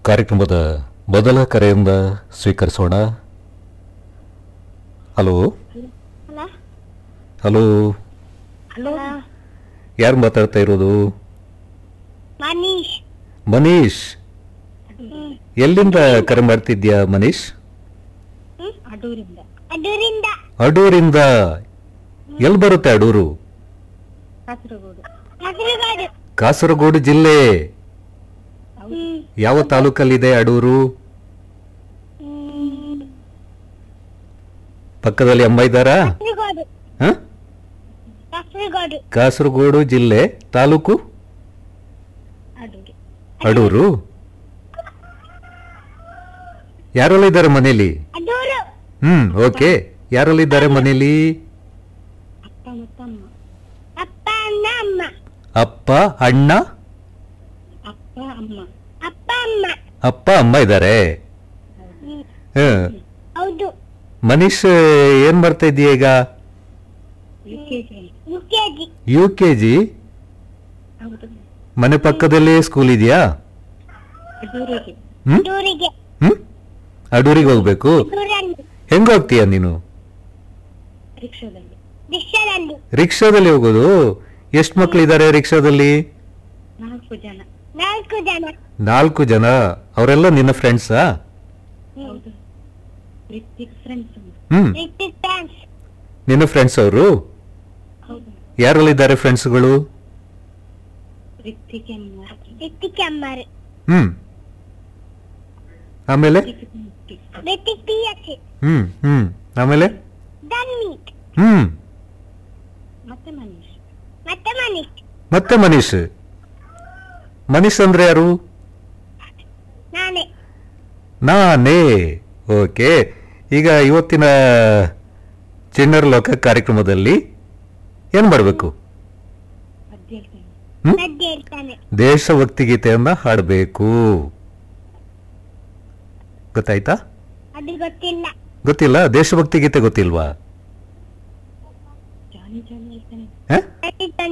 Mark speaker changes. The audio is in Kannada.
Speaker 1: ಕಾರ್ಯಕ್ರಮದ ಮೊದಲ ಕರೆಯಿಂದ ಸ್ವೀಕರಿಸೋಣ ಹಲೋ
Speaker 2: ಹಲೋ
Speaker 1: ಹಲೋ
Speaker 2: ಹಲೋ
Speaker 1: ಯಾರು ಮಾತಾಡ್ತಾ ಇರೋದು
Speaker 2: ಮನೀಶ್
Speaker 1: ಮನೀಶ್ ಎಲ್ಲಿಂದ ಕರೆ ಮಾಡ್ತಿದ್ಯಾ ಮನೀಶ್
Speaker 2: ಅಡೂರಿಂದ ಅಡೂರಿಂದ
Speaker 1: ಅಡೂರಿಂದ ಎಲ್ಲಿ ಬರುತ್ತೆ ಅಡೂರು
Speaker 2: ಕಾಸರಗೋಡು ಕಾಸರಗೋಡು
Speaker 1: ಕಾಸರಗೋಡು ಜಿಲ್ಲೆ ಯಾವ ತಾಲೂಕಲ್ಲಿದೆ ಅಡೂರು ಪಕ್ಕದಲ್ಲಿ ಅಮ್ಮ ಇದ್ದಾರಾ
Speaker 2: ಕಾಸರಗೋಡು
Speaker 1: ಹ?
Speaker 2: ಕಾಸರಗೋಡು
Speaker 1: ಕಾಸರಗೋಡು ಜಿಲ್ಲೆ ತಾಲೂಕು
Speaker 2: ಅಡೂರು
Speaker 1: ಅಡೂರು ಯಾರೆಲ್ಲ ಇದ್ದಾರೆ ಮನೇಲಿ
Speaker 2: ಅಡೂರು
Speaker 1: ಹ್ಮ್ ಓಕೆ ಯಾರೆಲ್ಲ ಇದ್ದಾರೆ ಮನೇಲಿ
Speaker 2: ಅಪ್ಪ ಮತ್ತಮ್ಮ ಅಪ್ಪ ಅಣ್ಣ ಅಮ್ಮ
Speaker 1: ಅಪ್ಪ ಅಣ್ಣ
Speaker 2: ಅಪ್ಪ ಅಮ್ಮ ಅಪ್ಪ ಅಮ್ಮ
Speaker 1: ಅಪ್ಪ ಅಮ್ಮ ಇದ್ದಾರೆ ಹ.
Speaker 2: ಹೌದು
Speaker 1: ಮನೀಶ್ ಏನ್ ಮಾಡ್ತಾ ಇದೀಯ ಈಗ
Speaker 2: U K G U K G
Speaker 1: U K G
Speaker 2: ಹೌದು
Speaker 1: ಮನೆ ಪಕ್ಕದಲ್ಲಿ ಸ್ಕೂಲ್ ಇದೆಯಾ
Speaker 2: ಅಡೂರಿಗೆ
Speaker 1: ಹ್ಮ್
Speaker 2: ಅಡೂರಿಗೆ
Speaker 1: ಹ್ಮ್ ಅಡೂರಿಗೆ ಹೋಗ್ಬೇಕು
Speaker 2: ಅಡೂರಲ್ಲಿ
Speaker 1: ಹೆಂಗ್ ಹೋಗ್ತೀಯ ನೀನು
Speaker 2: ರಿಕ್ಷಾದಲ್ಲಿ ರಿಕ್ಷಾದಲ್ಲಿ
Speaker 1: ರಿಕ್ಷಾದಲ್ಲಿ ಹೋಗೋದು ಎಷ್ಟು ಮಕ್ಳಿದ್ದಾರೆ ರಿಕ್ಷಾದಲ್ಲಿ
Speaker 2: ನಾಲ್ಕು ಜನ ನಾಲ್ಕು ಜನ
Speaker 1: ನಾಲ್ಕು ಜನ ಅವರೆಲ್ಲ ನಿನ್ನ ಫ್ರೆಂಡ್ಸಾ
Speaker 2: ಹೌದು Ritik friends
Speaker 1: hmm
Speaker 2: Ritik friends
Speaker 1: ನಿನ್ನ ಫ್ರೆಂಡ್ಸ್ ಅವರು
Speaker 2: ಹೌದು
Speaker 1: ಯಾರೆಲ್ಲ ಇದ್ದಾರೆ ಫ್ರೆಂಡ್ಸ್ಗಳು
Speaker 2: ರಿತಿಕ್ ಎಮ್ಮ ರಿತಿಕ್ ಅಮ್ಮರ್
Speaker 1: ಹ್ಮ್ ಆಮೇಲೆ
Speaker 2: Ritik P H
Speaker 1: hmm hmm ಆಮೇಲೆ
Speaker 2: ಧನ್ಮೀತ್
Speaker 1: ಹ್ಮ್
Speaker 2: ಮತ್ತೆ ಮನೀಶ್ ಮತ್ತೆ ಮನೀಶ್
Speaker 1: ಮತ್ತೆ ಮನೀಶ್ ಮನೀಶ್ ಅಂದ್ರೆ ಯಾರು
Speaker 2: ನಾನೇ
Speaker 1: ನಾನೇ ಓಕೆ ಈಗ ಇವತ್ತಿನ ಚಿಣ್ಣರ ಲೋಕ ಕಾರ್ಯಕ್ರಮದಲ್ಲಿ ಏನ್ ಮಾಡಬೇಕು
Speaker 2: ಪದ್ಯ ಹೇಳ್ತೇನೆ
Speaker 1: ಹ್ಮ್
Speaker 2: ಪದ್ಯ ಹೇಳ್ತಾನೆ
Speaker 1: ದೇಶಭಕ್ತಿ ಗೀತೆಯನ್ನ ಹಾಡಬೇಕು ಗೊತ್ತಾಯ್ತಾ
Speaker 2: ಅದು ಗೊತ್ತಿಲ್ಲ
Speaker 1: ಗೊತ್ತಿಲ್ಲ ದೇಶಭಕ್ತಿ ಗೀತೆ ಗೊತ್ತಿಲ್ವಾ
Speaker 2: ಜಾನಿ ಜಾನಿ ಹೇಳ್ತಾನೆ
Speaker 1: ಹ?
Speaker 2: ಅದು